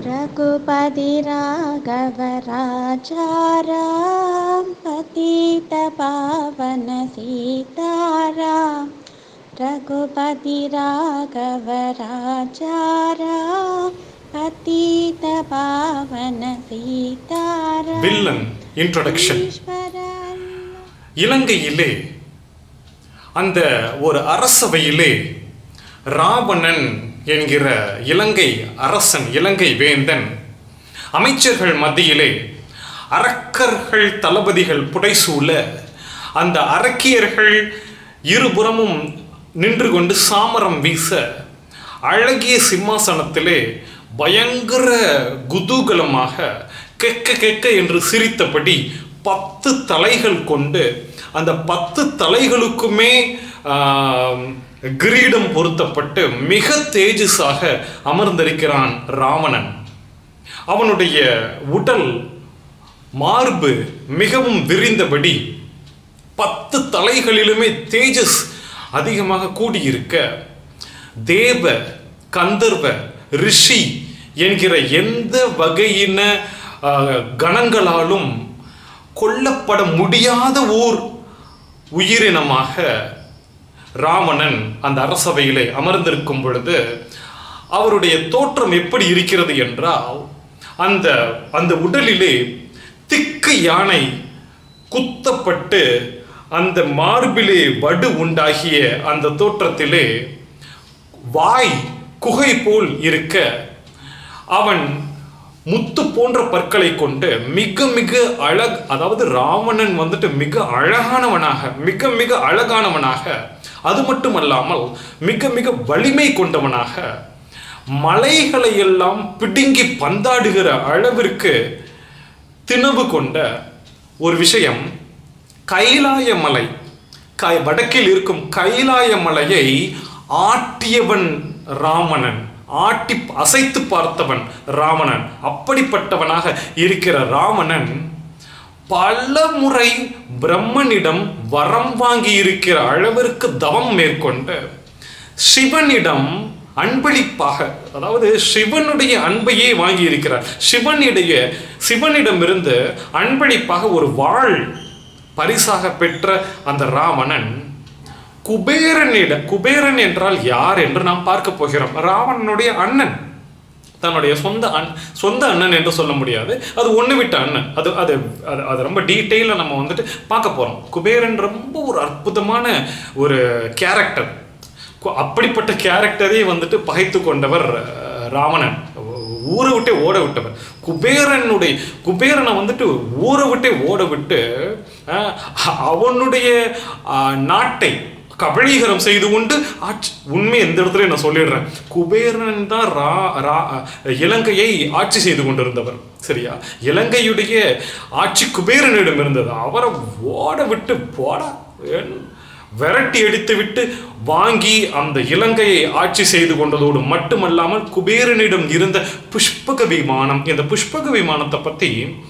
रघुपति राघव राजा राम पतित पावन सीताराम रघुपति राघव राजा राम पतित पावन सीताराम வில்லன் இன்ட்ரொடக்ஷன் ईश्वर இலங்கையிலே அந்த ஒரு அரசவையிலே ராவணன் என்கிற இலங்கை அரசன் இலங்கை வேந்தன் அமைச்சர்கள் மத்தியிலே அரக்கர்கள் தளபதிகள் புடைசூழ அந்த அரக்கியர்கள் இருபுறமும் நின்று கொண்டு சாமரம் வீச அழகிய சிம்மாசனத்திலே பயங்கர குதூகலமாக கெக்க கெக்க என்று சிரித்தபடி பத்து தலைகள் கொண்டு அந்த பத்து தலைகளுக்குமே ஆம், கிரீடம் பொருத்தப்பட்டு மிக தேஜஸாக அமர்ந்திருக்கிறான் ராவணன் அவனுடைய உடல் மார்பு மிகவும் விரிந்தபடி பத்து தலைகளிலுமே தேஜஸ் அதிகமாக கூடியிருக்க தேவ கந்தர்வ ரிஷி என்கிற எந்த வகையின ஆஹ், கணங்களாலும் கொல்லப்பட முடியாத ஓர் உயிரினமாக ராவணன் அந்த அரசவையிலே அமர்ந்திருக்கும் பொழுது அவருடைய தோற்றம் எப்படி இருக்கிறது என்றால் அந்த அந்த உடலிலே திக்கு யானை குத்தப்பட்டு அந்த மார்பிலே வடு உண்டாகிய அந்த தோற்றத்திலே வாய் குகை போல் இருக்க அவன் முத்து போன்ற பற்களை கொண்டு மிக மிக அழக் அதாவது ராவணன் வந்துட்டு மிக அழகானவனாக மிக மிக அழகானவனாக அது மட்டுமல்லாமல் மிக மிக வலிமை கொண்டவனாக மலைகளை எல்லாம் பிடுங்கி பந்தாடுகிற அளவிற்கு திணவு கொண்ட ஒரு விஷயம் கைலாய மலை கை வடக்கில் இருக்கும் கைலாய மலையை ஆட்டியவன் ராவணன் ஆட்டி அசைத்து பார்த்தவன் ராவணன் அப்படிப்பட்டவனாக இருக்கிற ராவணன் பல முறை பிரம்மனிடம் வரம் வாங்கி இருக்கிற அளவிற்கு தவம் மேற்கொண்டு சிவனிடம் அன்பளிப்பாக அதாவது சிவனுடைய அன்பையே வாங்கி இருக்கிறார் சிவனுடைய சிவனிடமிருந்து அன்பளிப்பாக ஒரு வாழ் பரிசாக பெற்ற அந்த ராவணன் குபேரனிட குபேரன் என்றால் யார் என்று நாம் பார்க்க போகிறோம் ராவணனுடைய அண்ணன் தன்னுடைய சொந்த அண் சொந்த அண்ணன் என்று சொல்ல முடியாது அது ஒன்று விட்ட அண்ணன் அது அது அது அது ரொம்ப டீட்டெயிலாக நம்ம வந்துட்டு பார்க்க போகிறோம் குபேரன் ரொம்ப ஒரு அற்புதமான ஒரு கேரக்டர் அப்படிப்பட்ட கேரக்டரே வந்துட்டு பகைத்து கொண்டவர் அஹ், ராவணன் ஊரை விட்டே ஓட விட்டவர் குபேரனுடைய குபேரனை வந்துட்டு ஊரை விட்டே ஓட விட்டு அஹ், அவனுடைய அஹ், நாட்டை கபளீகரம் செய்து கொண்டு ஆட்சி உண்மை எந்த இடத்துல நான் சொல்லிடுறேன் குபேரன் தான் ரா ரா இலங்கையை ஆட்சி செய்து கொண்டிருந்தவர் சரியா இலங்கையுடைய ஆட்சி குபேரனிடம் இருந்தது அவரை ஓட விட்டு போடா என்- விரட்டி அடித்து விட்டு வாங்கி அந்த இலங்கையை ஆட்சி செய்து கொண்டதோடு மட்டுமல்லாமல் குபேரனிடம் இருந்த புஷ்பக விமானம் இந்த புஷ்பக விமானத்தை பற்றி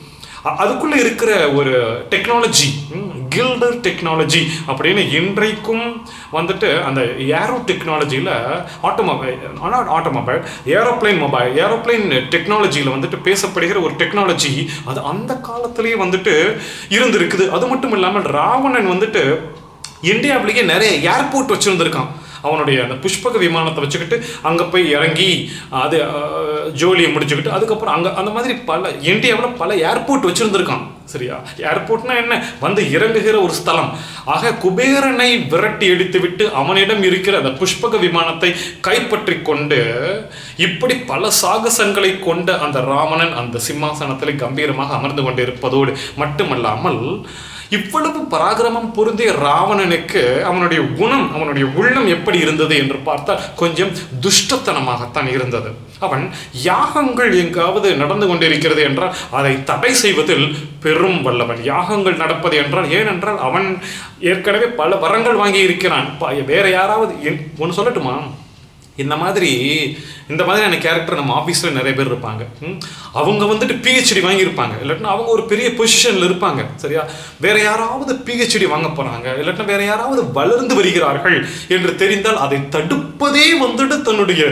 அ- அதுக்குள்ள இருக்கிற ஒரு டெக்னாலஜி கில்டர் டெக்னாலஜி அப்படின்னு இன்றைக்கும் வந்துட்டு அந்த ஏரோ டெக்னாலஜியில் ஆட்டோமொபைல் ஆனால் ஆட்டோமொபைல் ஏரோப்ளைன் மொபைல் ஏரோப்ளைன் டெக்னாலஜியில் வந்துட்டு பேசப்படுகிற ஒரு டெக்னாலஜி அது அந்த காலத்திலேயே வந்துட்டு இருந்திருக்குது அது மட்டும் இல்லாமல் ராவணன் வந்துட்டு இந்தியாவிலேயே நிறைய ஏர்போர்ட் வச்சுருந்துருக்கான் அவனுடைய அந்த புஷ்பக விமானத்தை வச்சுக்கிட்டு அங்கே போய் இறங்கி அது அஹ், ஜோலியை முடிச்சுக்கிட்டு அதுக்கப்புறம் அங்கே அந்த மாதிரி பல இந்தியாவில் பல ஏர்போர்ட் வச்சுருந்துருக்கான் சரியா ஏர்போர்ட்னா என்ன வந்து இறங்குகிற ஒரு ஸ்தலம் ஆக குபேரனை விரட்டி அடித்து விட்டு அவனிடம் இருக்கிற அந்த புஷ்பக விமானத்தை கைப்பற்றி கொண்டு இப்படி பல சாகசங்களை கொண்ட அந்த ராவணன் அந்த சிம்மாசனத்தில் கம்பீரமாக அமர்ந்து கொண்டிருப்பதோடு மட்டுமல்லாமல் இவ்வளவு பராக்கிரமம் பொருந்திய ராவணனுக்கு அவனுடைய குணம் அவனுடைய உள்ளம் எப்படி இருந்தது என்று பார்த்தால் கொஞ்சம் துஷ்டத்தனமாகத்தான் இருந்தது அவன் யாகங்கள் எங்காவது நடந்து கொண்டிருக்கிறது என்றால் அதை தடை செய்வதில் பெரும் வல்லவன் யாகங்கள் நடப்பது என்றால் ஏனென்றால் அவன் ஏற்கனவே பல வரங்கள் வாங்கி இருக்கிறான் ப- வேற யாராவது ஒன்று சொல்லட்டுமா இந்த மாதிரி இந்த மாதிரியான கேரக்டர் நம்ம ஆஃபீஸில் நிறைய பேர் இருப்பாங்க ம்? அவங்க வந்துட்டு பிஹெச்டி வாங்கியிருப்பாங்க இல்லாட்டினா அவங்க ஒரு பெரிய பொசிஷனில் இருப்பாங்க சரியா வேற யாராவது பிஹெச்டி வாங்க போகிறாங்க இல்லாட்டினா வேற யாராவது வளர்ந்து வருகிறார்கள் என்று தெரிந்தால் அதை தடுப்பதே வந்துட்டு தன்னுடைய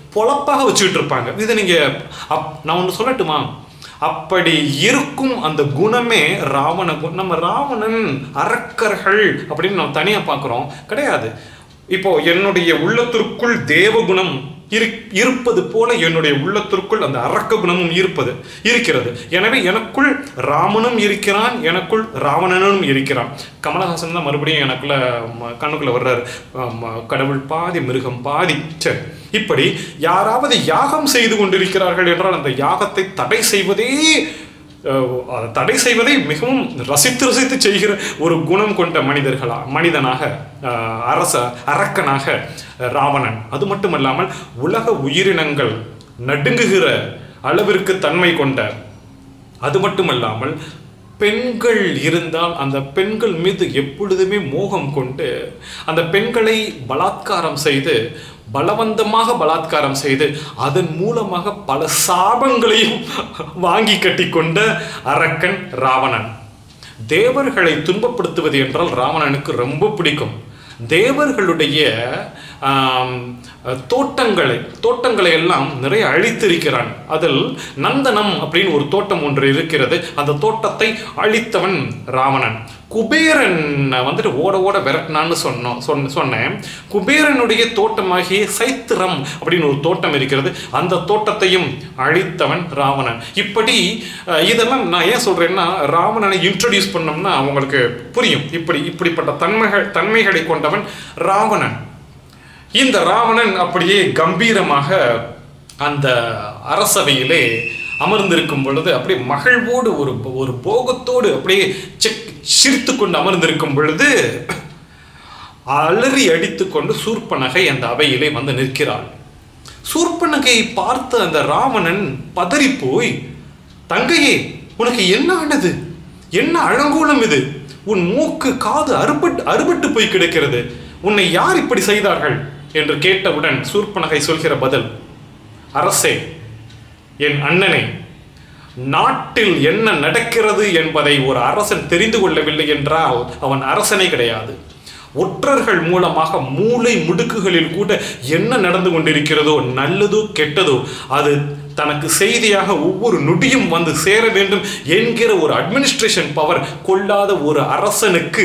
பொழப்பாக வச்சுக்கிட்டு இருப்பாங்க இதை நீங்கள் அப் நான் ஒன்று சொல்லட்டுமா அப்படி இருக்கும் அந்த குணமே ராவண குணம் நம்ம ராவணன் அரக்கர்கள் அப்படின்னு நம்ம தனியாக பார்க்குறோம் கிடையாது இப்போ என்னுடைய உள்ளத்திற்குள் தேவகுணம் இரு இருப்பது போல என்னுடைய உள்ளத்திற்குள் அந்த அரக்க குணமும் இருப்பது இருக்கிறது எனவே எனக்குள் ராமனும் இருக்கிறான் எனக்குள் ராவணனும் இருக்கிறான் கமலஹாசன் தான் மறுபடியும் எனக்குள்ள ம- கண்ணுக்குள்ள வர்றாரு ஆமா, கடவுள் பாதி மிருகம் பாதி சரி இப்படி யாராவது யாகம் செய்து கொண்டிருக்கிறார்கள் என்றால் அந்த யாகத்தை தடை செய்வதே அஹ், அதை தடை செய்வதை மிகவும் ரசித்து ரசித்து செய்கிற ஒரு குணம் கொண்ட மனிதர்களா மனிதனாக அஹ், அரச அரக்கனாக அஹ், ராவணன் அது மட்டுமல்லாமல் உலக உயிரினங்கள் நடுங்குகிற அளவிற்கு தன்மை கொண்ட அது மட்டுமல்லாமல் பெண்கள் இருந்தால் அந்த பெண்கள் மீது எப்பொழுதுமே மோகம் கொண்டு அந்த பெண்களை பலாத்காரம் செய்து பலவந்தமாக பலாத்காரம் செய்து அதன் மூலமாக பல சாபங்களையும் வாங்கி கட்டிக்கொண்ட அரக்கன் ராவணன் தேவர்களை துன்பப்படுத்துவது என்றால் ராவணனுக்கு ரொம்ப பிடிக்கும் தேவர்களுடைய ஆம், தோட்டங்களை தோட்டங்களை எல்லாம் நிறைய அழித்திருக்கிறான் அதில் நந்தனம் அப்படின்னு ஒரு தோட்டம் ஒன்று இருக்கிறது அந்த தோட்டத்தை அழித்தவன் ராவணன் குபேரன் வந்துட்டு ஓட ஓட விரட்டினான்னு சொன்னோம் சொன்ன சொன்னேன் குபேரனுடைய தோட்டமாகிய சைத்திரம் அப்படின்னு ஒரு தோட்டம் இருக்கிறது அந்த தோட்டத்தையும் அழித்தவன் ராவணன் இப்படி அஹ், இதெல்லாம் நான் ஏன் சொல்றேன்னா ராவணனை இன்ட்ரடியூஸ் பண்ணோம்னா அவங்களுக்கு புரியும் இப்படி இப்படிப்பட்ட தன்மைகள் தன்மைகளை கொண்டவன் ராவணன் இந்த ராவணன் அப்படியே கம்பீரமாக அந்த அரசவையிலே அமர்ந்திருக்கும் பொழுது அப்படியே மகிழ்வோடு ஒரு ஒரு போகத்தோடு அப்படியே செக் சிரித்து கொண்டு அமர்ந்திருக்கும் பொழுது அலறி அடித்துக்கொண்டு சூர்ப்பனகை அந்த அவையிலே வந்து நிற்கிறாள் சூர்ப்பனகையை பார்த்த அந்த ராவணன் பதறி போய் தங்கையே உனக்கு என்ன ஆனது என்ன அழங்கோலம் இது உன் மூக்கு காது அறுபட்டு அறுபட்டு போய் கிடக்கிறது உன்னை யார் இப்படி செய்தார்கள் என்று கேட்டவுடன் சூர்ப்பனகை சொல்கிற பதில் அரசே என் அண்ணனே நாட்டில் என்ன நடக்கிறது என்பதை ஒரு அரசன் தெரிந்து கொள்ளவில்லை என்றால் அவன் அரசனே கிடையாது ஒற்றர்கள் மூலமாக மூளை முடுக்குகளில் கூட என்ன நடந்து கொண்டிருக்கிறதோ நல்லதோ கெட்டதோ அது தனக்கு செய்தியாக ஒவ்வொரு நொடியும் வந்து சேர வேண்டும் என்கிற ஒரு அட்மினிஸ்ட்ரேஷன் பவர் கொள்ளாத ஒரு அரசனுக்கு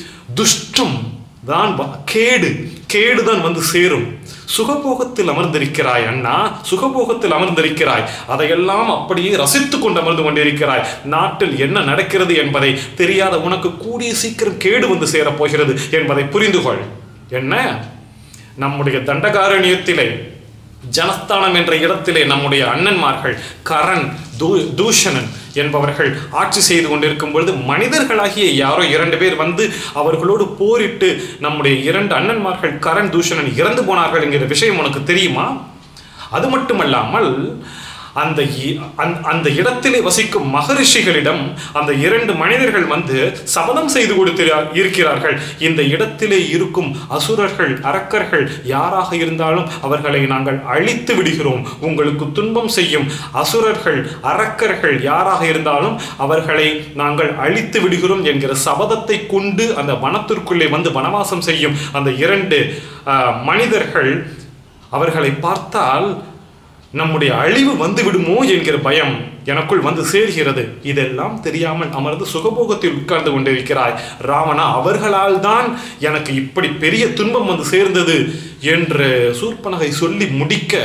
துஷ்டம் தான் வ- கேடு கேடுதான் வந்து சேரும் சுகபோகத்தில் அமர்ந்திருக்கிறாய் அண்ணா சுகபோகத்தில் அமர்ந்திருக்கிறாய் அதையெல்லாம் அப்படியே ரசித்துக் கொண்டு அமர்ந்து கொண்டிருக்கிறாய் நாட்டில் என்ன நடக்கிறது என்பதை தெரியாத உனக்கு கூடிய சீக்கிரம் கேடு வந்து சேரப் போகிறது என்பதை புரிந்து கொள் என்ன நம்முடைய தண்டகாரண்யத்திலே ஜனஸ்தானம் என்ற இடத்திலே நம்முடைய அண்ணன்மார்கள் கரண் தூ தூஷணன் என்பவர்கள் ஆட்சி செய்து கொண்டிருக்கும் பொழுது மனிதர்களாகிய யாரோ இரண்டு பேர் வந்து அவர்களோடு போரிட்டு நம்முடைய இரண்டு அண்ணன்மார்கள் கரண் தூஷணன் இறந்து போனார்கள் என்கிற விஷயம் உனக்கு தெரியுமா அது மட்டுமல்லாமல் அந்த இ- அந்த- அந்த இடத்திலே வசிக்கும் மகரிஷிகளிடம் அந்த இரண்டு மனிதர்கள் வந்து சபதம் செய்து கொடுத்து இருக்கிறார்கள் இந்த இடத்திலே இருக்கும் அசுரர்கள் அரக்கர்கள் யாராக இருந்தாலும் அவர்களை நாங்கள் அழித்து விடுகிறோம் உங்களுக்கு துன்பம் செய்யும் அசுரர்கள் அரக்கர்கள் யாராக இருந்தாலும் அவர்களை நாங்கள் அழித்து விடுகிறோம் என்கிற சபதத்தை கொண்டு அந்த வனத்திற்குள்ளே வந்து வனவாசம் செய்யும் அந்த இரண்டு ஆஹ், மனிதர்கள் அவர்களை பார்த்தால் நம்முடைய அழிவு வந்து விடுமோ என்கிற பயம் எனக்குள் வந்து சேர்கிறது இதெல்லாம் தெரியாமல் அமர்ந்து சுகபோகத்தில் உட்கார்ந்து கொண்டிருக்கிறாய் ராவணா அவர்களால் தான் எனக்கு இப்படி பெரிய துன்பம் வந்து சேர்ந்தது என்று சூர்பனகை சொல்லி முடிக்க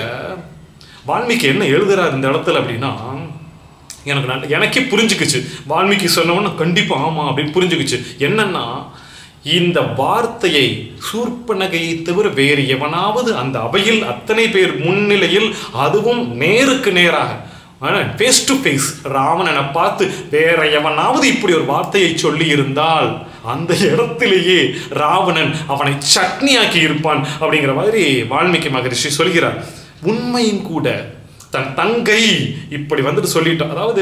வால்மீகி என்ன எழுதுறார் இந்த இடத்துல அப்படின்னா எனக்கு நல்ல எனக்கே புரிஞ்சுக்குச்சு வால்மீகி சொன்னவொன்னே கண்டிப்பாக ஆமாம் அப்படின்னு புரிஞ்சுக்குச்சு என்னன்னா இந்த வார்த்தையை சூர்ப்பனகையை தவிர வேறு எவனாவது அந்த அவையில் அத்தனை பேர் முன்னிலையில் அதுவும் நேருக்கு நேராக ஃபேஸ் டு ஃபேஸ் ராவணனை பார்த்து வேற எவனாவது இப்படி ஒரு வார்த்தையை சொல்லி இருந்தால் அந்த இடத்திலேயே ராவணன் அவனை சட்னியாக்கி இருப்பான் அப்படிங்கிற மாதிரி வால்மீகி மகரிஷி சொல்கிறார் உண்மையும் கூட தன் தங்கை இப்படி வந்துட்டு சொல்லிட்டோம் அதாவது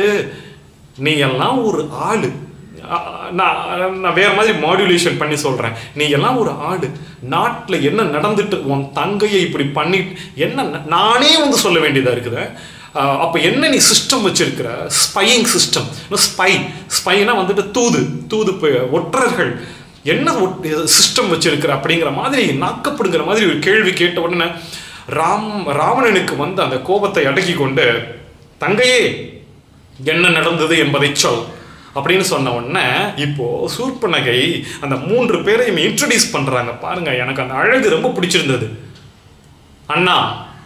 நீ எல்லாம் ஒரு ஆளு அ- அ- நான் நான் வேற மாதிரி மாடுலேஷன் பண்ணி சொல்றேன் நீ எல்லாம் ஒரு ஆளு நாட்டில் என்ன நடந்துட்டு உன் தங்கையை இப்படி பண்ணி என்ன ந- நானே வந்து சொல்ல வேண்டியதா இருக்குது அஹ் அப்ப என்ன நீ சிஸ்டம் வச்சிருக்கிற ஸ்பையிங் சிஸ்டம் ஸ்பை ஸ்பைனா வந்துட்டு தூது தூது ப- ஒற்றர்கள் என்ன சிஸ்டம் வச்சிருக்கிற அப்படிங்கிற மாதிரி நாக்கப்படுங்கிற மாதிரி ஒரு கேள்வி கேட்ட உடனே ராம் ராவணனுக்கு வந்து அந்த கோபத்தை அடக்கி கொண்டு தங்கையே என்ன நடந்தது என்பதை சொல் அப்படின்னு சொன்ன உடனே இப்போ சூர்பனகை அந்த மூன்று பேரையும் இன்ட்ரடியூஸ் பண்றாங்க பாருங்க எனக்கு அந்த அழகு ரொம்ப பிடிச்சிருந்தது அண்ணா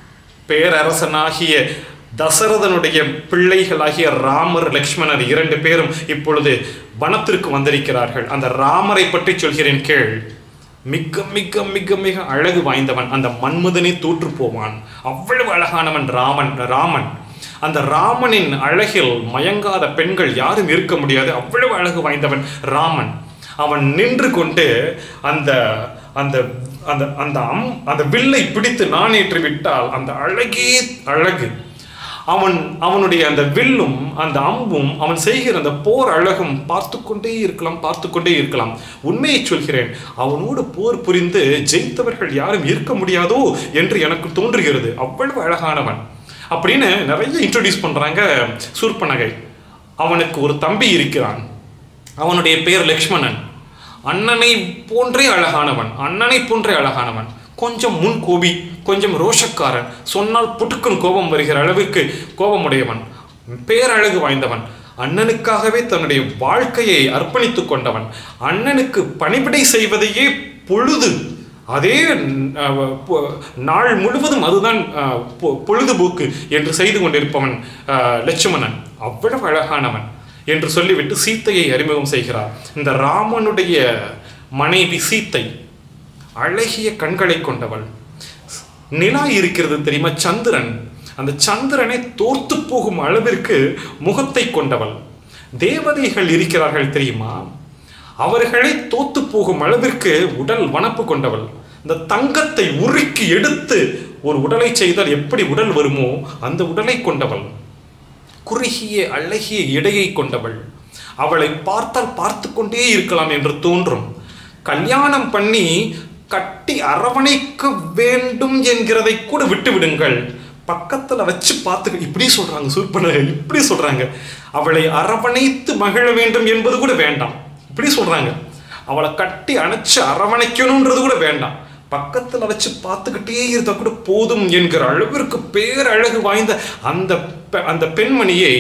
பேரரசனாகிய தசரதனுடைய பிள்ளைகளாகிய ராமர் லக்ஷ்மணர் இரண்டு பேரும் இப்பொழுது வனத்திற்கு வந்திருக்கிறார்கள் அந்த ராமரை பற்றி சொல்கிறேன் கேள் மிக மிக மிக மிக அழகு வாய்ந்தவன் அந்த மன்மதனே தோற்று போவான் அவ்வளவு அழகானவன் ராமன் ராமன் அந்த ராமனின் அழகில் மயங்காத பெண்கள் யாரும் இருக்க முடியாது அவ்வளவு அழகு வாய்ந்தவன் ராமன் அவன் நின்று கொண்டு அந்த அந்த அந்த அந்த அம் அந்த வில்லை பிடித்து நாணேற்றி விட்டால் அந்த அழகே அழகு அவன் அவனுடைய அந்த வில்லும் அந்த அம்பும் அவன் செய்கிற அந்த போர் அழகும் பார்த்து கொண்டே இருக்கலாம் பார்த்து கொண்டே இருக்கலாம் உண்மையை சொல்கிறேன் அவனோடு போர் புரிந்து ஜெயித்தவர்கள் யாரும் இருக்க முடியாதோ என்று எனக்கு தோன்றுகிறது அவ்வளவு அழகானவன் அப்படின்னு நிறைய இன்ட்ரடியூஸ் பண்றாங்க சூர்பனகை அவனுக்கு ஒரு தம்பி இருக்கிறான் அவனுடைய பெயர் லக்ஷ்மணன் அண்ணனை போன்றே அழகானவன் அண்ணனை போன்றே அழகானவன் கொஞ்சம் முன் கோபி கொஞ்சம் ரோஷக்காரன் சொன்னால் புட்டுக்குன்னு கோபம் வருகிற அளவிற்கு கோபமுடையவன் பேரழகு வாய்ந்தவன் அண்ணனுக்காகவே தன்னுடைய வாழ்க்கையை அர்ப்பணித்துக் கொண்டவன் அண்ணனுக்கு பணிவிடை செய்வதையே பொழுது அதே அஹ், பொ- நாள் முழுவதும் அதுதான் அஹ், பொ- பொழுதுபோக்கு என்று செய்து கொண்டிருப்பவன் அஹ், லட்சுமணன் அவ்வளவு அழகானவன் என்று சொல்லிவிட்டு சீத்தையை அறிமுகம் செய்கிறார் இந்த ராமனுடைய மனைவி சீத்தை அழகிய கண்களை கொண்டவள் நிலா இருக்கிறது தெரியுமா சந்திரன் அந்த சந்திரனை தோர்த்து போகும் அளவிற்கு முகத்தை கொண்டவள் தேவதைகள் இருக்கிறார்கள் தெரியுமா அவர்களை தோத்து போகும் அளவிற்கு உடல் வனப்பு கொண்டவள் இந்த தங்கத்தை உருக்கி எடுத்து ஒரு உடலை செய்தால் எப்படி உடல் வருமோ அந்த உடலை கொண்டவள் குறுகிய அழகிய இடையை கொண்டவள் அவளை பார்த்தால் பார்த்து கொண்டே இருக்கலாம் என்று தோன்றும் கல்யாணம் பண்ணி கட்டி அரவணைக்க வேண்டும் என்கிறதை கூட விட்டு விடுங்கள் பக்கத்துல வச்சு பார்த்து இப்படி சொல்றாங்க சூர்பன இப்படி சொல்றாங்க அவளை அரவணைத்து மகிழ வேண்டும் என்பது கூட வேண்டாம் இப்படி சொல்றாங்க அவளை கட்டி அணைச்சு அரவணைக்கணுன்றது கூட வேண்டாம் பக்கத்துல வச்சு பார்த்துக்கிட்டே இருந்தா கூட போதும் என்கிற அளவிற்கு பேரழகு வாய்ந்த அந்த பெ- அந்த பெண்மணியை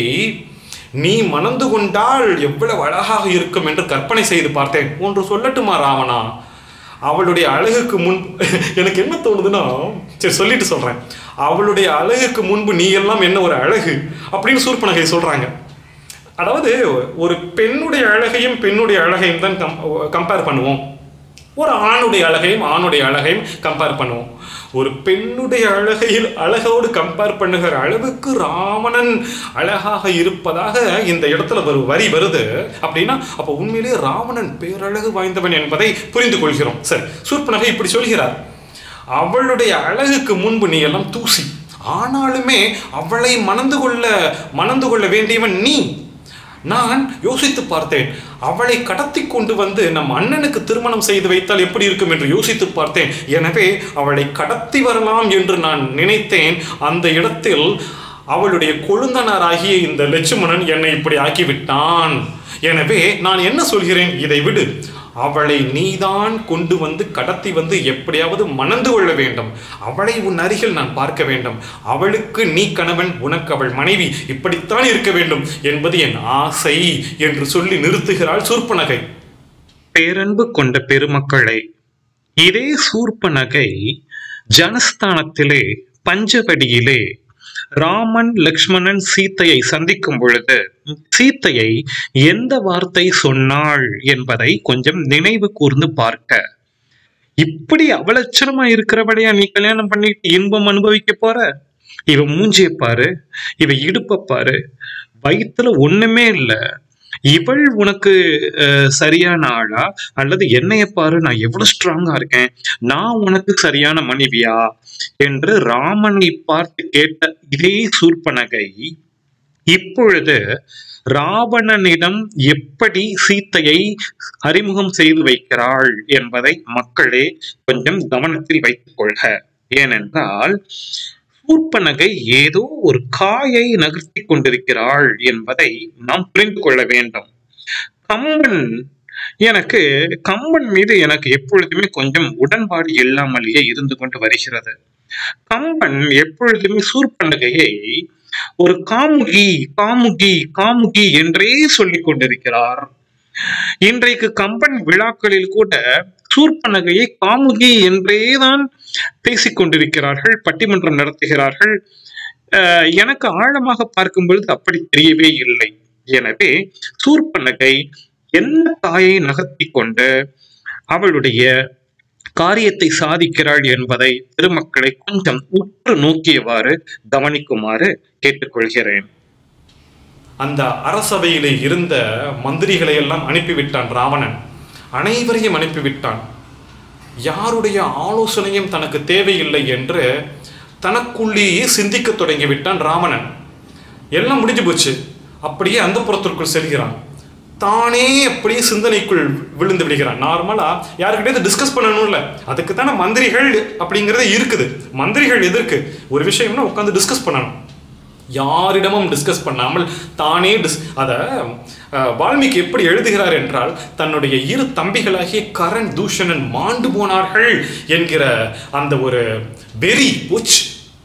நீ மணந்து கொண்டால் எவ்வளவு அழகாக இருக்கும் என்று கற்பனை செய்து பார்த்தேன் ஒன்று சொல்லட்டுமா ராவணா அவளுடைய அழகுக்கு முன் எனக்கு என்ன தோணுதுன்னா சரி சொல்லிட்டு சொல்றேன் அவளுடைய அழகுக்கு முன்பு நீ எல்லாம் என்ன ஒரு அழகு அப்படின்னு சூர்பனகை சொல்றாங்க அதாவது ஒரு பெண்ணுடைய அழகையும் பெண்ணுடைய அழகையும் தான் கம்பேர் பண்ணுவோம் ஒரு ஆணுடைய அழகையும் ஆணுடைய அழகையும் கம்பேர் பண்ணுவோம் ஒரு பெண்ணுடைய அழகையில் அழகோடு கம்பேர் பண்ணுகிற அளவுக்கு ராவணன் அழகாக இருப்பதாக இந்த இடத்துல ஒரு வரி வருது அப்படின்னா அப்போ உண்மையிலேயே ராவணன் பேரழகு வாய்ந்தவன் என்பதை புரிந்து கொள்கிறோம் சரி சூர்பனகை இப்படி சொல்கிறார் அவளுடைய அழகுக்கு முன்பு நீ எல்லாம் தூசி ஆனாலுமே அவளை மணந்து கொள்ள மணந்து கொள்ள வேண்டியவன் நீ நான் யோசித்து பார்த்தேன் அவளை கடத்தி கொண்டு வந்து நம் அண்ணனுக்கு திருமணம் செய்து வைத்தால் எப்படி இருக்கும் என்று யோசித்து பார்த்தேன் எனவே அவளை கடத்தி வரலாம் என்று நான் நினைத்தேன் அந்த இடத்தில் அவளுடைய கொழுந்தனாராகிய இந்த லட்சுமணன் என்னை இப்படி ஆக்கிவிட்டான் எனவே நான் என்ன சொல்கிறேன் இதை விடு அவளை நீதான் கொண்டு வந்து கடத்தி வந்து எப்படியாவது மணந்து கொள்ள வேண்டும் அவளை உன் அருகில் நான் பார்க்க வேண்டும் அவளுக்கு நீ கணவன் உனக்கு அவள் மனைவி இப்படித்தான் இருக்க வேண்டும் என்பது என் ஆசை என்று சொல்லி நிறுத்துகிறாள் சூர்பனகை பேரன்பு கொண்ட பெருமக்களை இதே சூர்பனகை ஜனஸ்தானத்திலே பஞ்சவடியிலே ராமன் லக்ஷ்மணன் சீத்தையை சந்திக்கும் பொழுது சீத்தையை எந்த வார்த்தை சொன்னாள் என்பதை கொஞ்சம் நினைவு கூர்ந்து பார்க்க இப்படி அவலட்சணமா இருக்கிறவளையா நீ கல்யாணம் பண்ணிட்டு இன்பம் அனுபவிக்க போற இவ மூஞ்சிய பாரு இவ இடுப்ப பாரு வயித்துல ஒண்ணுமே இல்ல இவள் உனக்கு அஹ், சரியான ஆளா அல்லது என்னைய பாரு நான் எவ்வளவு ஸ்ட்ராங்கா இருக்கேன் நான் உனக்கு சரியான மனைவியா என்று ராமனை பார்த்து கேட்ட இதே சூர்பனகை இப்பொழுது ராவணனிடம் எப்படி சீத்தையை அறிமுகம் செய்து வைக்கிறாள் என்பதை மக்களே கொஞ்சம் கவனத்தில் வைத்துக் கொள்க ஏனென்றால் சூர்பனகை ஏதோ ஒரு காயை நகர்த்தி கொண்டிருக்கிறாள் என்பதை நாம் புரிந்து கொள்ள வேண்டும் கம்பன் எனக்கு கம்பன் மீது எனக்கு எப்பொழுதுமே கொஞ்சம் உடன்பாடு இல்லாமலேயே இருந்து கொண்டு வருகிறது கம்பன் எப்பொழுதுமே சூர்பனகையை ஒரு காமுகி காமுகி காமுகி என்றே சொல்லிக் கொண்டிருக்கிறார் இன்றைக்கு கம்பன் விழாக்களில் கூட சூர்பனகையை காமுகி என்றேதான் பேசிக் கொண்டிருக்கிறார்கள் பட்டிமன்றம் நடத்துகிறார்கள் அஹ் எனக்கு ஆழமாக பார்க்கும் பொழுது அப்படி தெரியவே இல்லை எனவே சூர்பனகை என்ன தாயை நகர்த்தி கொண்டு அவளுடைய காரியத்தை சாதிக்கிறாள் என்பதை திருமக்களை கொஞ்சம் உற்று நோக்கியவாறு கவனிக்குமாறு கேட்டுக்கொள்கிறேன் அந்த அரசவையிலே இருந்த மந்திரிகளை எல்லாம் அனுப்பிவிட்டான் ராவணன் அனைவரையும் அனுப்பிவிட்டான் யாருடைய ஆலோசனையும் தனக்கு தேவையில்லை என்று தனக்குள்ளேயே சிந்திக்க தொடங்கிவிட்டான் ராவணன் எல்லாம் முடிஞ்சு போச்சு அப்படியே அந்த புறத்திற்குள் செல்கிறான் தானே அப்படியே சிந்தனைக்குள் விழுந்து விடுகிறான் நார்மலா யாருக்கிட்டே டிஸ்கஸ் பண்ணணும்ல அதுக்கு தானே மந்திரிகள் அப்படிங்கிறதே இருக்குது மந்திரிகள் எதற்கு ஒரு விஷயம்னா உட்காந்து டிஸ்கஸ் பண்ணணும் யாரிடமும் டிஸ்கஸ் பண்ணாமல் தானே டிஸ் அதை அஹ், வால்மீகி எப்படி எழுதுகிறார் என்றால் தன்னுடைய இரு தம்பிகளாகிய கரண் தூஷணன் மாண்டு போனார்கள் என்கிற அந்த ஒரு வெறி போச்சு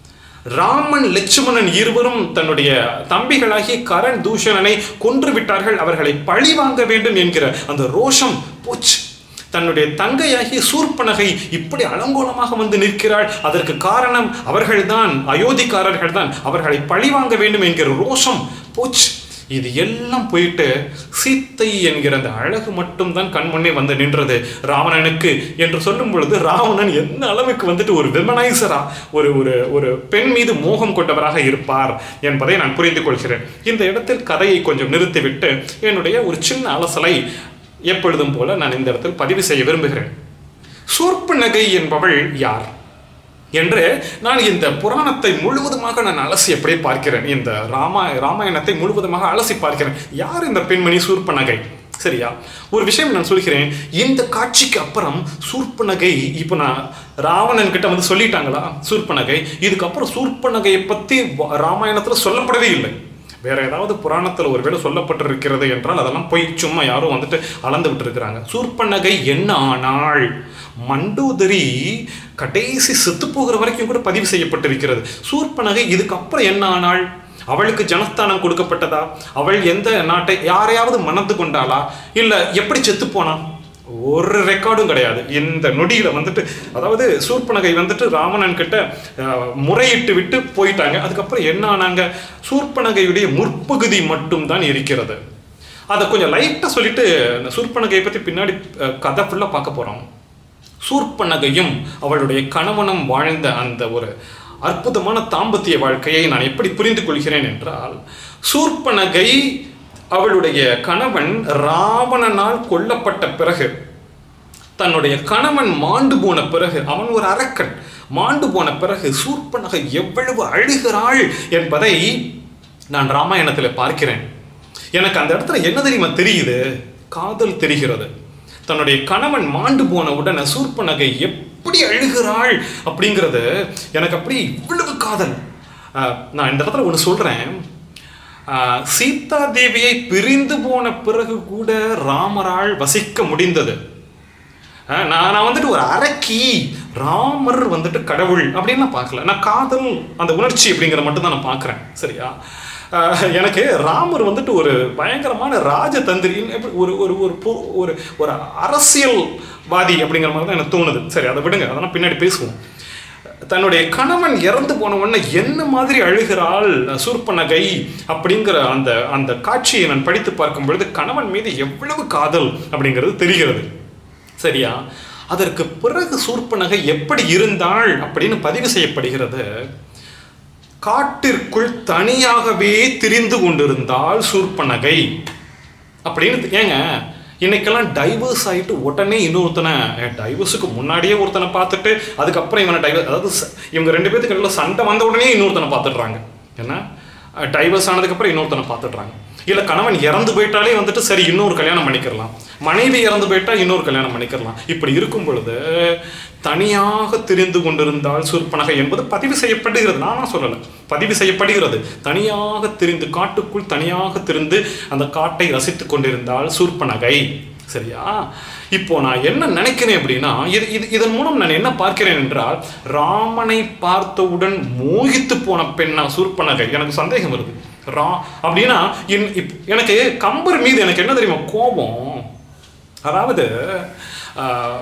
ராமன் லட்சுமணன் இருவரும் தன்னுடைய தம்பிகளாகிய கரண் தூஷணனை கொன்று விட்டார்கள் அவர்களை பழி வாங்க வேண்டும் என்கிற அந்த ரோஷம் போச்சு தன்னுடைய தங்கையாகிய சூர்பனகை இப்படி அலங்கோலமாக வந்து நிற்கிறாள் அதற்கு காரணம் அவர்கள்தான் அயோத்திக்காரர்கள் தான் அவர்களை பழி வாங்க வேண்டும் என்கிற ரோஷம் போச்சு இது எல்லாம் போயிட்டு சீத்தை என்கிற அந்த அழகு மட்டும்தான் கண்முன்னே வந்து நின்றது ராவணனுக்கு என்று சொல்லும் பொழுது ராவணன் எந்த அளவுக்கு வந்துட்டு ஒரு விமனைசரா ஒரு ஒரு ஒரு பெண் மீது மோகம் கொண்டவராக இருப்பார் என்பதை நான் புரிந்து கொள்கிறேன் இந்த இடத்தில் கதையை கொஞ்சம் நிறுத்திவிட்டு என்னுடைய ஒரு சின்ன அலசலை எப்பொழுதும் போல நான் இந்த இடத்தில் பதிவு செய்ய விரும்புகிறேன் சூர்பனகை என்பவள் யார் என்று நான் இந்த புராணத்தை முழுவதுமாக நான் அலசி அப்படியே பார்க்கிறேன் இந்த ராமா ராமாயணத்தை முழுவதுமாக அலசி பார்க்கிறேன் யார் இந்த பெண்மணி சூர்பனகை சரியா ஒரு விஷயம் நான் சொல்கிறேன் இந்த காட்சிக்கு அப்புறம் சூர்பனகை இப்போ நான் ராவணன் கிட்ட வந்து சொல்லிட்டாங்களா சூர்பனகை இதுக்கப்புறம் சூர்பனகையை பத்தி வ- ராமாயணத்துல சொல்லப்படவே இல்லை வேற ஏதாவது புராணத்தில் ஒருவேளை சொல்லப்பட்டிருக்கிறது என்றால் அதெல்லாம் போய் சும்மா யாரும் வந்துட்டு அளந்து விட்டு இருக்கிறாங்க சூர்பனகை என்ன ஆனாள் மண்டோதரி கடைசி செத்து போகிற வரைக்கும் கூட பதிவு செய்யப்பட்டிருக்கிறது சூர்பனகை இதுக்கப்புறம் என்ன ஆனாள் அவளுக்கு ஜனஸ்தானம் கொடுக்கப்பட்டதா அவள் எந்த நாட்டை யாரையாவது மணந்து கொண்டாளா இல்ல எப்படி செத்து போனா ஒரு ரெக்கார்டும் கிடையாது இந்த நொடியில வந்துட்டு அதாவது சூர்பனகை வந்துட்டு ராவணன் கிட்ட அஹ், முறையிட்டு விட்டு போயிட்டாங்க அதுக்கப்புறம் என்ன ஆனாங்க சூர்பனகையுடைய முற்பகுதி மட்டும்தான் இருக்கிறது அதை கொஞ்சம் லைட்டாக சொல்லிட்டு இந்த சூர்பனகையை பற்றி பின்னாடி அஹ், கதை ஃபுல்லாக பார்க்க போகிறோம் சூர்பனகையும் அவளுடைய கணவனும் வாழ்ந்த அந்த ஒரு அற்புதமான தாம்பத்திய வாழ்க்கையை நான் எப்படி புரிந்து கொள்கிறேன் என்றால் சூர்பனகை அவளுடைய கணவன் ராவணனால் கொல்லப்பட்ட பிறகு தன்னுடைய கணவன் மாண்டு போன பிறகு அவன் ஒரு அரக்கன் மாண்டு போன பிறகு சூர்பனகை எவ்வளவு அழுகிறாள் என்பதை நான் ராமாயணத்தில் பார்க்கிறேன் எனக்கு அந்த இடத்துல என்ன தெரியுமா தெரியுது காதல் தெரிகிறது தன்னுடைய கணவன் மாண்டு போன உடனே சூர்பனகை எப்படி அழுகிறாள் அப்படிங்கிறது எனக்கு அப்படி இவ்வளவு காதல் ஆஹ், நான் இந்த இடத்துல ஒன்று சொல்றேன் ஆஹ், சீதா தேவியை பிரிந்து போன பிறகு கூட ராமரால் வசிக்க முடிந்தது ஆஹ் நான் நான் வந்துட்டு ஒரு அரக்கி ராமர் வந்துட்டு கடவுள் அப்படின்னு நான் பார்க்கல நான் காதல் அந்த உணர்ச்சி அப்படிங்கிற மட்டும் தான் நான் பார்க்குறேன் சரியா ஆஹ் எனக்கு ராமர் வந்துட்டு ஒரு பயங்கரமான ராஜதந்திரி எப்படி ஒரு ஒரு ஒரு பொ- ஒரு ஒரு அரசியல்வாதி அப்படிங்கிற மாதிரி தான் எனக்கு தோணுது சரி அதை விடுங்க அதெல்லாம் பின்னாடி பேசுவோம் தன்னுடைய கணவன் இறந்து போன உடனே என்ன மாதிரி அழுகிறாள் சூர்பனகை அப்படிங்கிற அந்த அந்த காட்சியை நான் படித்து பார்க்கும் பொழுது கணவன் மீது எவ்வளவு காதல் அப்படிங்கிறது தெரிகிறது சரியா அதற்கு பிறகு சூர்பனகை எப்படி இருந்தாள் அப்படின்னு பதிவு செய்யப்படுகிறது காட்டிற்குள் தனியாகவே திரிந்து கொண்டிருந்தாள் சூர்பனகை அப்படின்னு ஏங்க இன்னைக்கெல்லாம் டைவர்ஸ் ஆயிட்டு உடனே இன்னொருத்தனை டைவர்ஸுக்கு முன்னாடியே ஒருத்தனை பார்த்துட்டு அதுக்கப்புறம் இவனை டைவர்ஸ் அதாவது ச- இவங்க ரெண்டு பேத்துக்கு இடையில சண்டை வந்த உடனே இன்னொருத்தனை பார்த்துடுறாங்க என்ன டைவர்ஸ் ஆனதுக்கப்புறம் இன்னொருத்தனை பார்த்துடுறாங்க இல்லை கணவன் இறந்து போயிட்டாலே வந்துட்டு சரி இன்னொரு கல்யாணம் பண்ணிக்கிறலாம் மனைவி இறந்து போயிட்டா இன்னொரு கல்யாணம் பண்ணிக்கிறலாம் இப்படி இருக்கும் பொழுது தனியாக தெரிந்து கொண்டிருந்தால் சூர்பனகை என்பது பதிவு செய்யப்படுகிறது நானா சொல்லலை பதிவு செய்யப்படுகிறது தனியாக திரிந்து காட்டுக்குள் தனியாக திரிந்து அந்த காட்டை ரசித்துக் கொண்டிருந்தால் சூர்பனகை சரியா இப்போ நான் என்ன நினைக்கிறேன் அப்படின்னா இது இது இதன் மூலம் நான் என்ன பார்க்கிறேன் என்றால் ராமனை பார்த்தவுடன் மோகித்து போன பெண்ணா சூர்பனகை எனக்கு சந்தேகம் வருது ரா அப்படின்னா என் இப்- எனக்கு கம்பர் மீது எனக்கு என்ன தெரியுமா கோபம் அதாவது ஆஹ்,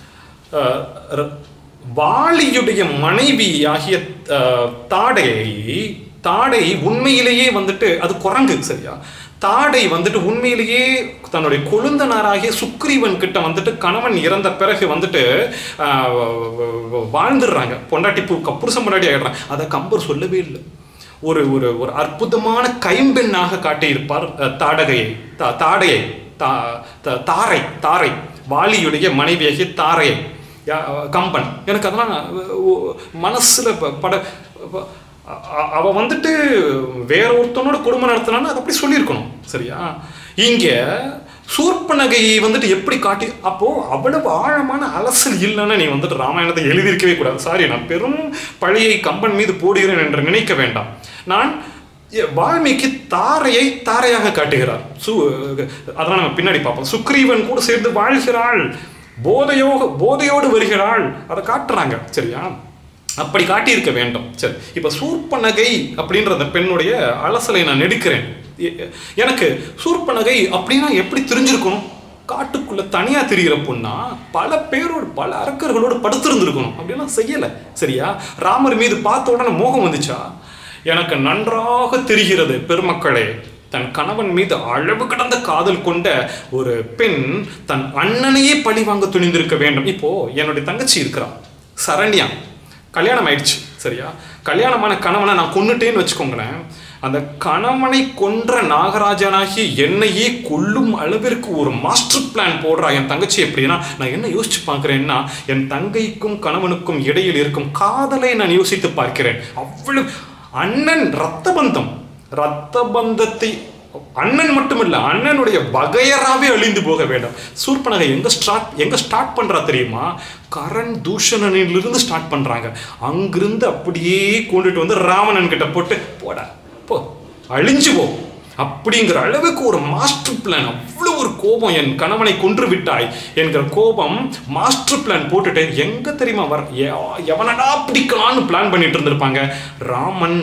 ஆஹ், ர- வாலியுடைய மனைவி ஆகிய ஆஹ், தாடையை தாடை உண்மையிலேயே வந்துட்டு அது குரங்கு சரியா தாடை வந்துட்டு உண்மையிலேயே தன்னுடைய கொழுந்தனாராகிய சுக்ரீவன் கிட்ட வந்துட்டு கணவன் இறந்த பிறகு வந்துட்டு ஆஹ், வாழ்ந்துடுறாங்க பொண்டாட்டி பு- புருஷன் பொண்டாட்டி ஆகிடுறாங்க அதை கம்பர் சொல்லவே இல்லை ஒரு ஒரு ஒரு அற்புதமான கைம்பெண்ணாக காட்டியிருப்பார் அஹ், தாடகையை தா தாடையை தா த- தாரை தாரை வாலியுடைய மனைவியாகிய தாரையை யா- கம்பன் எனக்கு அதெல்லாம் அஹ், ஒ- மனசுல ப- பட ப- அ- அ- அவ வந்துட்டு வேற ஒருத்தனோட குடும்பம் நடத்தினான்னு அதை அப்படி சொல்லியிருக்கணும் சரியா இங்க சூர்பனகையை வந்துட்டு எப்படி காட்டி அப்போ அவ்வளவு ஆழமான அலசல் இல்லைன்னு நீ வந்துட்டு ராமாயணத்தை எழுதியிருக்கவே கூடாது சாரி நான் பெரும் பழியை கம்பன் மீது போடுகிறேன் என்று நினைக்க வேண்டாம் நான் எ- வால்மீகி தாரையை தாரையாக காட்டுகிறார் சு அதெல்லாம் நம்ம பின்னாடி பார்ப்போம் சுக்ரீவன் கூட சேர்ந்து வாழ்கிறாள் போதையோக போதையோடு வருகிறாள் அதை காட்டுறாங்க சரியா அப்படி காட்டியிருக்க வேண்டும் சரி இப்போ சூர்பனகை அப்படின்ற அந்த பெண்ணுடைய அலசலை நான் எடுக்கிறேன் எ- எனக்கு சூர்பனகை அப்படின்னா எப்படி தெரிஞ்சிருக்கணும் காட்டுக்குள்ள தனியா தெரிகிற பொண்ணா பல பேரோடு பல அரக்கர்களோடு படுத்திருந்திருக்கணும் அப்படிலாம் செய்யலை சரியா ராமர் மீது பார்த்த உடனே மோகம் வந்துச்சா எனக்கு நன்றாக தெரிகிறது பெருமக்களே தன் கணவன் மீது அளவு கடந்த காதல் கொண்ட ஒரு பெண் தன் அண்ணனையே பழி வாங்க துணிந்திருக்க வேண்டும் இப்போ என்னுடைய தங்கச்சி இருக்கிறா சரண்யா கல்யாணம் ஆயிடுச்சு சரியா கல்யாணமான கணவனை நான் கொன்னுட்டேன்னு வச்சுக்கோங்களேன் அந்த கணவனை கொன்ற நாகராஜனாகி என்னையே கொல்லும் அளவிற்கு ஒரு மாஸ்டர் பிளான் போடுறா என் தங்கச்சி எப்படின்னா நான் என்ன யோசிச்சு பார்க்கிறேன்னா என் தங்கைக்கும் கணவனுக்கும் இடையில் இருக்கும் காதலை நான் யோசித்து பார்க்கிறேன் அவ்வளவு அண்ணன் ரத்த பந்தம் ரத்த பந்தத்தை அண்ணன் மட்டுமில்ல அண்ணனுடைய வகையராவே அழிந்து போக வேண்டும் சூர்பனகை எங்க ஸ்டார்ட் எங்க ஸ்டார்ட் பண்றா தெரியுமா கரண் தூஷணனிலிருந்து ஸ்டார்ட் பண்றாங்க அங்கிருந்து அப்படியே கொண்டுட்டு வந்து ராவணன் கிட்ட போட்டு போடா போ அழிஞ்சு போ அப்படிங்கிற அளவுக்கு ஒரு மாஸ்டர் பிளான் அவ்வளோ ஒரு கோபம் என் கணவனை கொன்று விட்டாய் என்கிற கோபம் மாஸ்டர் பிளான் போட்டுட்டு எங்க தெரியுமா வர எ- எவனடா பிடிக்கலான்னு பிளான் பண்ணிட்டு இருந்திருப்பாங்க ராமன்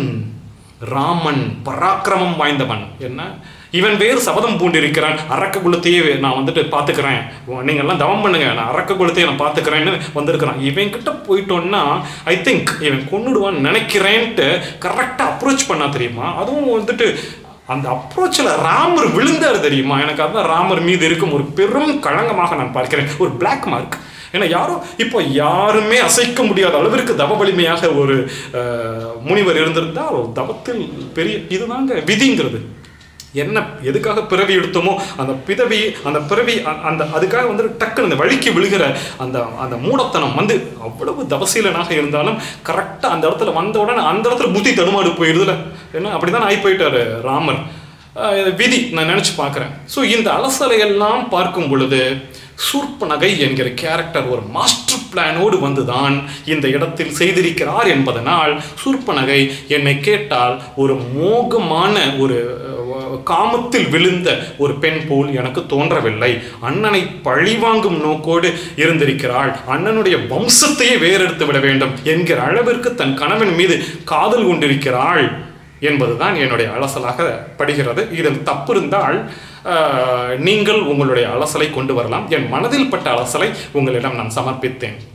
ராமன் பராக்கிரமம் வாய்ந்தவன் என்ன இவன் வேறு சபதம் பூண்டிருக்கிறான் அரக்க குலத்தையே நான் வந்துட்டு பார்த்துக்கிறேன் நீங்க எல்லாம் தவம் பண்ணுங்க நான் அரக்க குலத்தையே நான் பார்த்துக்கிறேன்னு வந்திருக்கிறான் இவன் கிட்ட போயிட்டோன்னா ஐ திங்க் இவன் கொன்னுடுவான்னு நினைக்கிறேன்ட்டு கரெக்டாக அப்ரோச் பண்ணா தெரியுமா அதுவும் வந்துட்டு அந்த அப்ரோச்சில் ராமர் விழுந்தார் தெரியுமா எனக்கு அதான் ராமர் மீது இருக்கும் ஒரு பெரும் களங்கமாக நான் பார்க்கிறேன் ஒரு பிளாக் மார்க் ஏன்னா யாரும் இப்போ யாருமே அசைக்க முடியாத அளவிற்கு தவ வலிமையாக ஒரு அஹ், முனிவர் இருந்திருந்தால் தவத்தில் பெரிய இதுதாங்க விதிங்கிறது என்ன எதுக்காக பிறவி எடுத்தோமோ அந்த பிறவி அந்த பிறவி அ- அந்த அதுக்காக வந்து டக்குன்னு அந்த வழிக்கு விழுகிற அந்த அந்த மூடத்தனம் வந்து அவ்வளவு தவசீலனாக இருந்தாலும் கரெக்டாக அந்த இடத்துல வந்த உடனே அந்த இடத்துல புத்தி தடுமாடு போயிடுதுல என்ன அப்படிதான் ஆகி போயிட்டாரு ராமர் அஹ் இது விதி நான் நினச்சி பார்க்குறேன் ஸோ இந்த அலசலை எல்லாம் பார்க்கும் பொழுது சூர்பனகை என்கிற கேரக்டர் ஒரு மாஸ்டர் பிளானோடு வந்துதான் இந்த இடத்தில் செய்திருக்கிறார் என்பதனால் சூர்பனகை என்னை கேட்டால் ஒரு மோகமான ஒரு அஹ், காமத்தில் விழுந்த ஒரு பெண் போல் எனக்கு தோன்றவில்லை அண்ணனை பழிவாங்கும் நோக்கோடு இருந்திருக்கிறாள் அண்ணனுடைய வம்சத்தையே வேறெடுத்து விட வேண்டும் என்கிற அளவிற்கு தன் கணவன் மீது காதல் கொண்டிருக்கிறாள் என்பதுதான் என்னுடைய அலசலாக படுகிறது இதில் தப்பு இருந்தால் ஆஹ், நீங்கள் உங்களுடைய அலசலை கொண்டு வரலாம் என் மனதில் பட்ட அலசலை உங்களிடம் நான் சமர்ப்பித்தேன்